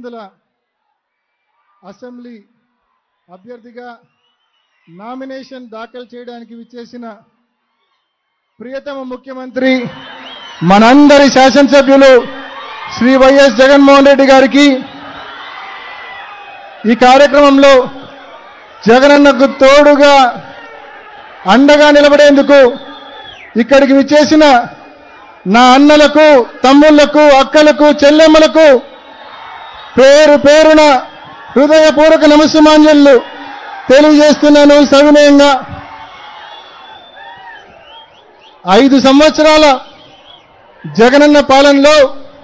వందల అసెంబ్లీ అభ్యర్థిగా నామినేషన్ దాఖలు చేయడానికి విచ్చేసిన ప్రియతమ ముఖ్యమంత్రి మనందరి శాసనసభ్యులు శ్రీ వైఎస్ జగన్మోహన్ రెడ్డి గారికి ఈ కార్యక్రమంలో జగనన్నకు తోడుగా అండగా నిలబడేందుకు ఇక్కడికి విచ్చేసిన నా అన్నలకు తమ్ముళ్లకు అక్కలకు చెల్లెమ్మలకు పేరు పేరున హృదయపూర్వక నమస్సుమాంజలు తెలియజేస్తున్నాను సవినయంగా ఐదు సంవత్సరాల జగనన్న పాలనలో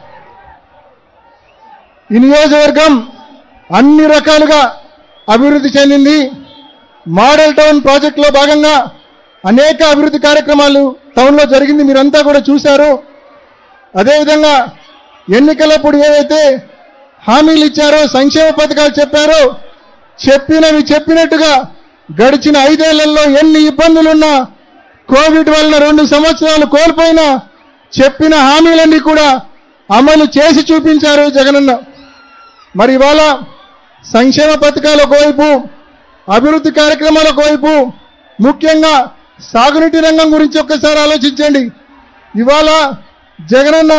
ఈ నియోజకవర్గం అన్ని రకాలుగా అభివృద్ధి చెందింది మోడల్ టౌన్ ప్రాజెక్టులో భాగంగా అనేక అభివృద్ధి కార్యక్రమాలు టౌన్లో జరిగింది మీరంతా కూడా చూశారు అదేవిధంగా ఎన్నికలప్పుడు ఏవైతే హామీలు ఇచ్చారో సంక్షేమ పథకాలు చెప్పారో చెప్పినవి చెప్పినట్టుగా గడిచిన ఐదేళ్లలో ఎన్ని ఇబ్బందులున్నా కోవిడ్ వలన రెండు సంవత్సరాలు కోల్పోయినా చెప్పిన హామీలన్నీ కూడా అమలు చేసి చూపించారు జగనన్న మరి ఇవాళ సంక్షేమ పథకాల ఒకవైపు అభివృద్ధి కార్యక్రమాల ఒకవైపు ముఖ్యంగా సాగునీటి రంగం గురించి ఒక్కసారి ఆలోచించండి ఇవాళ జగనన్న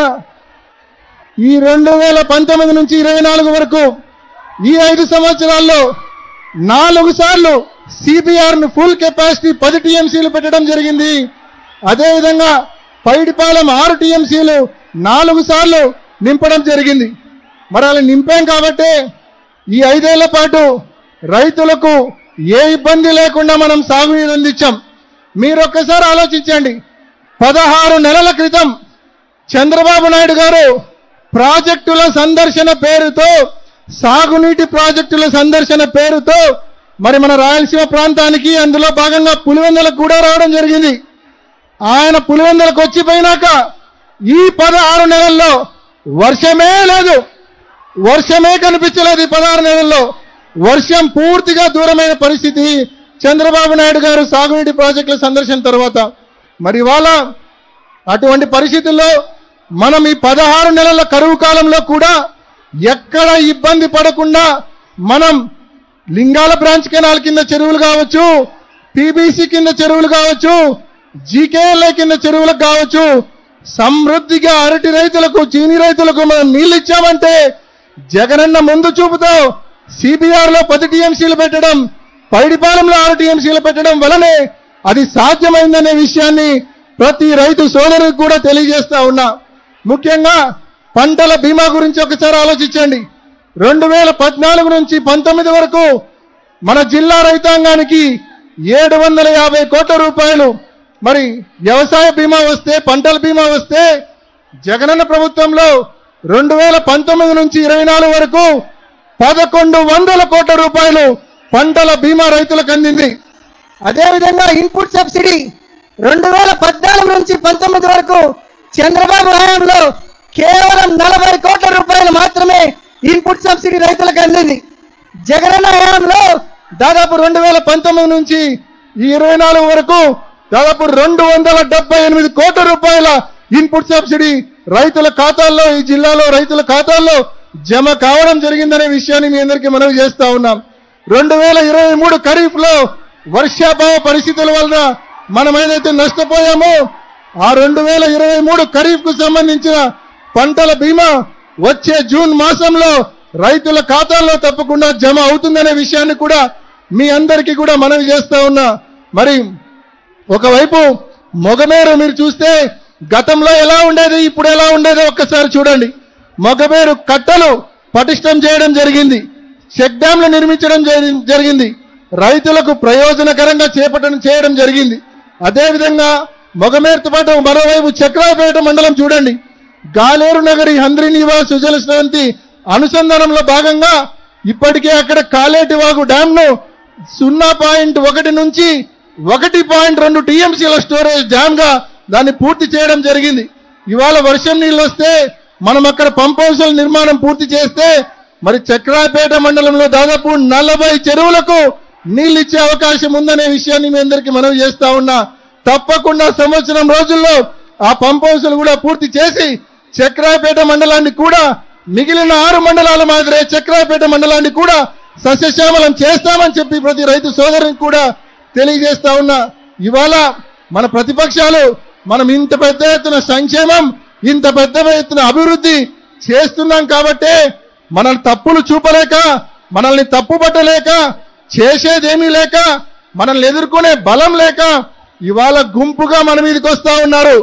ఈ రెండు వేల పంతొమ్మిది నుంచి ఇరవై నాలుగు వరకు ఈ ఐదు సంవత్సరాల్లో నాలుగు సార్లు సిబిఆర్ ను ఫుల్ కెపాసిటీ పది టీఎంసీలు పెట్టడం జరిగింది అదేవిధంగా పైడిపాలెం ఆరు టీఎంసీలు నాలుగు సార్లు నింపడం జరిగింది మరి అలా నింపాం కాబట్టే ఈ ఐదేళ్ల పాటు రైతులకు ఏ ఇబ్బంది లేకుండా మనం సాగునీరు అందించాం మీరు ఒక్కసారి ఆలోచించండి పదహారు నెలల క్రితం చంద్రబాబు నాయుడు గారు ప్రాజెక్టుల సందర్శన పేరుతో సాగునీటి ప్రాజెక్టుల సందర్శన పేరుతో మరి మన రాయలసీమ ప్రాంతానికి అందులో భాగంగా పులివెందులకు కూడా రావడం జరిగింది ఆయన పులివెందులకు వచ్చిపోయినాక ఈ పదహారు నెలల్లో వర్షమే లేదు వర్షమే కనిపించలేదు ఈ పదహారు నెలల్లో వర్షం పూర్తిగా దూరమైన పరిస్థితి చంద్రబాబు నాయుడు గారు సాగునీటి ప్రాజెక్టుల సందర్శన తర్వాత మరి ఇవాళ అటువంటి పరిస్థితుల్లో మనం ఈ పదహారు నెలల కరువు కాలంలో కూడా ఎక్కడ ఇబ్బంది పడకుండా మనం లింగాల బ్రాంచ్ కెనాల్ కింద చెరువులు కావచ్చు పీబీసీ కింద చెరువులు కావచ్చు జీకేఎల్ఐ కింద చెరువులకు కావచ్చు సమృద్ధిగా అరటి రైతులకు చీని రైతులకు మనం నీళ్లు ఇచ్చామంటే జగనన్న ముందు చూపుతో సిబిఆర్ లో పది టీఎంసీలు పెట్టడం పైడిపాలెంలో ఆరు టీఎంసీలు పెట్టడం వలనే అది సాధ్యమైందనే విషయాన్ని ప్రతి రైతు సోదరునికి కూడా తెలియజేస్తా ఉన్నా ముఖ్యంగా పంటల బీమా గురించి ఒకసారి ఆలోచించండి రెండు వేల పద్నాలుగు నుంచి పంతొమ్మిది వరకు మన జిల్లా రైతాంగానికి ఏడు వందల యాభై కోట్ల రూపాయలు మరి వ్యవసాయ బీమా వస్తే పంటల బీమా వస్తే జగనన్న ప్రభుత్వంలో రెండు వేల పంతొమ్మిది నుంచి ఇరవై నాలుగు వరకు పదకొండు వందల కోట్ల రూపాయలు పంటల బీమా రైతులకు అందింది అదేవిధంగా ఇన్పుట్ సబ్సిడీ రెండు వేల పద్నాలుగు నుంచి పంతొమ్మిది వరకు చంద్రబాబు హయాంలో కేవలం నలభై కోట్ల రూపాయలు మాత్రమే ఇన్పుట్ సబ్సిడీ రైతులకు అందింది జగనన్న హయాంలో దాదాపు రెండు వేల పంతొమ్మిది నుంచి ఈ ఇరవై నాలుగు వరకు దాదాపు రెండు వందల డెబ్బై ఎనిమిది కోట్ల రూపాయల ఇన్పుట్ సబ్సిడీ రైతుల ఖాతాల్లో ఈ జిల్లాలో రైతుల ఖాతాల్లో జమ కావడం జరిగిందనే విషయాన్ని మీ అందరికీ మనవి చేస్తా ఉన్నాం రెండు వేల ఇరవై మూడు ఖరీఫ్ లో వర్షాభావ పరిస్థితుల వలన మనం ఏదైతే నష్టపోయామో ఆ రెండు వేల ఇరవై మూడు ఖరీఫ్ కు సంబంధించిన పంటల బీమా వచ్చే జూన్ మాసంలో రైతుల ఖాతాల్లో తప్పకుండా జమ అవుతుందనే విషయాన్ని కూడా మీ అందరికీ కూడా మనవి చేస్తా ఉన్నా మరి ఒకవైపు మొగమేరు మీరు చూస్తే గతంలో ఎలా ఉండేది ఇప్పుడు ఎలా ఉండేదో ఒక్కసారి చూడండి మొగమేరు కట్టలు పటిష్టం చేయడం జరిగింది చెక్ డ్యాంలు నిర్మించడం జరి- జరిగింది రైతులకు ప్రయోజనకరంగా చేపట్టడం చేయడం జరిగింది అదేవిధంగా మొగమేరుతో పాటు మరోవైపు చక్రాపేట మండలం చూడండి గాలేరు నగరి హంద్రి నివాస్ సుజల స్రవంతి అనుసంధానంలో భాగంగా ఇప్పటికే అక్కడ కాలేటి వాగు డ్యామ్ ను సున్నా పాయింట్ ఒకటి నుంచి ఒకటి పాయింట్ రెండు టీఎంసీల స్టోరేజ్ డ్యామ్ గా దాన్ని పూర్తి చేయడం జరిగింది ఇవాళ వర్షం నీళ్ళు వస్తే మనం అక్కడ పంప్ హౌసుల నిర్మాణం పూర్తి చేస్తే మరి చక్రాపేట మండలంలో దాదాపు నలభై చెరువులకు నీళ్ళు ఇచ్చే అవకాశం ఉందనే విషయాన్ని మీ అందరికీ మనవి చేస్తా ఉన్నా తప్పకుండా సంవత్సరం రోజుల్లో ఆ పంప్ హౌసులు కూడా పూర్తి చేసి చక్రాపేట మండలాన్ని కూడా మిగిలిన ఆరు మండలాల మాదిరే చక్రాపేట మండలాన్ని కూడా సస్యశ్యామలం చేస్తామని చెప్పి ప్రతి రైతు సోదరునికి కూడా తెలియజేస్తా ఉన్నా ఇవాళ మన ప్రతిపక్షాలు మనం ఇంత పెద్ద ఎత్తున సంక్షేమం ఇంత పెద్ద ఎత్తున అభివృద్ధి చేస్తున్నాం కాబట్టే మన తప్పులు చూపలేక మనల్ని తప్పు పట్టలేక చేసేదేమీ లేక మనల్ని ఎదుర్కొనే బలం లేక ఇవాళ గుంపుగా మన మీదకి వస్తా ఉన్నారు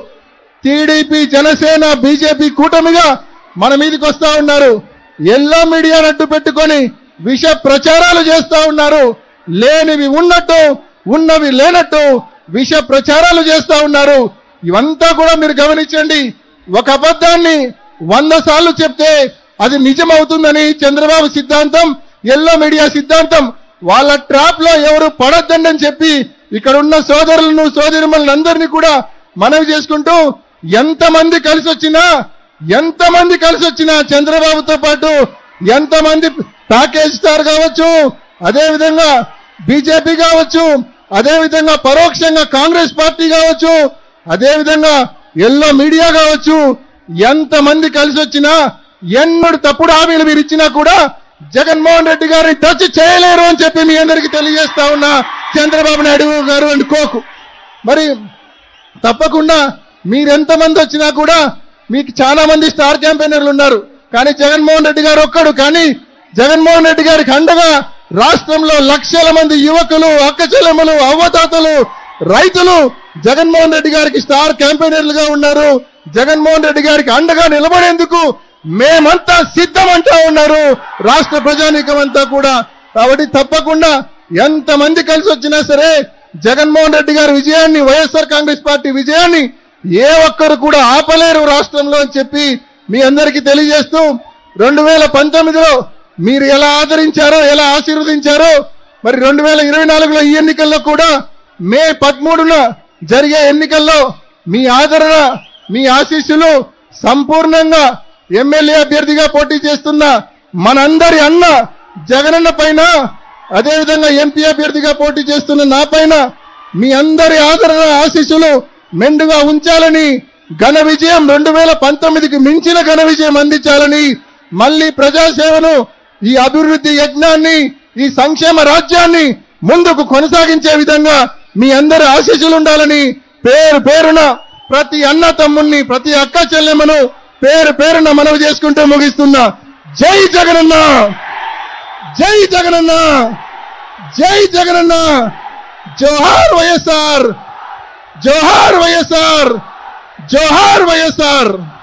టీడీపీ జనసేన బీజేపీ కూటమిగా మన మీదకి వస్తా ఉన్నారు ఎల్లో మీడియా అడ్డు పెట్టుకొని విష ప్రచారాలు చేస్తా ఉన్నారు లేనివి ఉన్నట్టు ఉన్నవి లేనట్టు విష ప్రచారాలు చేస్తా ఉన్నారు ఇవంతా కూడా మీరు గమనించండి ఒక అబద్ధాన్ని వంద సార్లు చెప్తే అది నిజమవుతుందని చంద్రబాబు సిద్ధాంతం ఎల్లో మీడియా సిద్ధాంతం వాళ్ళ ట్రాప్ లో ఎవరు పడొద్దండి చెప్పి ఇక్కడ ఉన్న సోదరులను సోదరిమల్ని అందరినీ కూడా మనవి చేసుకుంటూ ఎంతమంది కలిసి వచ్చినా ఎంతమంది కలిసి వచ్చినా చంద్రబాబుతో పాటు ఎంతమంది ప్యాకేజ్ స్టార్ కావచ్చు అదే విధంగా బీజేపీ కావచ్చు అదే విధంగా పరోక్షంగా కాంగ్రెస్ పార్టీ కావచ్చు అదే విధంగా ఎల్లో మీడియా కావచ్చు ఎంతమంది కలిసి వచ్చినా ఎన్నడు తప్పుడు హామీలు మీరు ఇచ్చినా కూడా జగన్మోహన్ రెడ్డి గారిని టచ్ చేయలేరు అని చెప్పి మీ అందరికీ తెలియజేస్తా ఉన్నా చంద్రబాబు నాయుడు గారు అండ్ కోకు మరి తప్పకుండా మీరెంతమంది వచ్చినా కూడా మీకు చాలా మంది స్టార్ క్యాంపెయినర్లు ఉన్నారు కానీ జగన్మోహన్ రెడ్డి గారు ఒక్కడు కానీ జగన్మోహన్ రెడ్డి గారికి అండగా రాష్ట్రంలో లక్షల మంది యువకులు అక్కచెల్లెమ్మలు అవ్వతాతలు రైతులు జగన్మోహన్ రెడ్డి గారికి స్టార్ క్యాంపెయినర్లుగా ఉన్నారు జగన్మోహన్ రెడ్డి గారికి అండగా నిలబడేందుకు మేమంతా సిద్ధమంటా ఉన్నారు రాష్ట్ర ప్రజానీకం అంతా కూడా కాబట్టి తప్పకుండా ఎంతమంది కలిసి వచ్చినా సరే జగన్మోహన్ రెడ్డి గారి విజయాన్ని వైఎస్ఆర్ కాంగ్రెస్ పార్టీ విజయాన్ని ఏ ఒక్కరు కూడా ఆపలేరు రాష్ట్రంలో అని చెప్పి మీ అందరికీ తెలియజేస్తూ రెండు వేల పంతొమ్మిదిలో మీరు ఎలా ఆదరించారో ఎలా ఆశీర్వదించారో మరి రెండు వేల ఇరవై నాలుగులో ఈ ఎన్నికల్లో కూడా మే పదమూడున జరిగే ఎన్నికల్లో మీ ఆదరణ మీ ఆశీస్సులు సంపూర్ణంగా ఎమ్మెల్యే అభ్యర్థిగా పోటీ చేస్తున్న మనందరి అన్న జగనన్న పైన అదేవిధంగా ఎంపీ అభ్యర్థిగా పోటీ చేస్తున్న నా పైన మీ అందరి ఆదరణ ఆశీస్సులు మెండుగా ఉంచాలని ఘన విజయం రెండు వేల పంతొమ్మిదికి మించిన ఘన విజయం అందించాలని మళ్ళీ ప్రజాసేవను ఈ అభివృద్ధి యజ్ఞాన్ని ఈ సంక్షేమ రాజ్యాన్ని ముందుకు కొనసాగించే విధంగా మీ అందరి ఆశీస్సులు ఉండాలని పేరు పేరున ప్రతి అన్న తమ్ముణ్ణి ప్రతి అక్క చెల్లెమ్మను పేరు పేరున మనవి చేసుకుంటూ ముగిస్తున్నా జై జగనన్న జై జగనన్న జై జగనన్న జోహార్ వైఎస్ఆర్ జోహార్ వైఎస్ఆర్ జోహార్ వైఎస్ఆర్